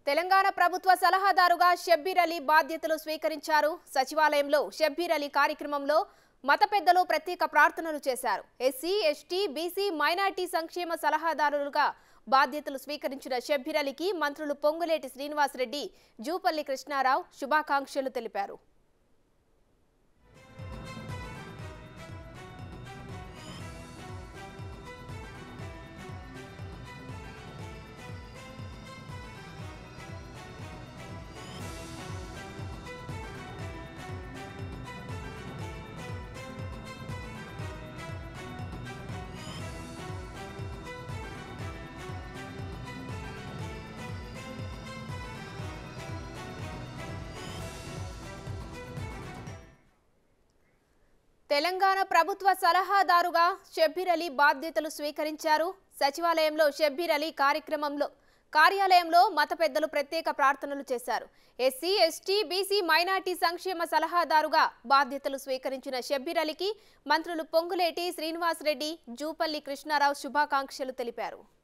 తెలంగాణ ప్రభుత్వ సలహాదారుగా షబ్బీర్ అలీ బాధ్యతలు స్వీకరించారు సచివాలయంలో షబ్బీర్ అలీ కార్యక్రమంలో మత పెద్దలు ప్రత్యేక ప్రార్థనలు చేశారు ఎస్సీ ఎస్టీ బీసీ మైనార్టీ సంక్షేమ సలహాదారులుగా బాధ్యతలు స్వీకరించిన షబ్బీర్ అలీకి మంత్రులు పొంగులేటి శ్రీనివాసరెడ్డి జూపల్లి కృష్ణారావు శుభాకాంక్షలు తెలిపారు తెలంగాణ ప్రభుత్వ సలహాదారుగా షబ్బీర్ అలీ బాధ్యతలు స్వీకరించారు సచివాలయంలో షబ్బీర్ అలీ కార్యక్రమంలో కార్యాలయంలో మత పెద్దలు ప్రత్యేక ప్రార్థనలు చేశారు ఎస్సీ ఎస్టీ బీసీ మైనార్టీ సంక్షేమ సలహాదారుగా బాధ్యతలు స్వీకరించిన షబ్బీర్ అలీకి మంత్రులు పొంగులేటి శ్రీనివాసరెడ్డి జూపల్లి కృష్ణారావు శుభాకాంక్షలు తెలిపారు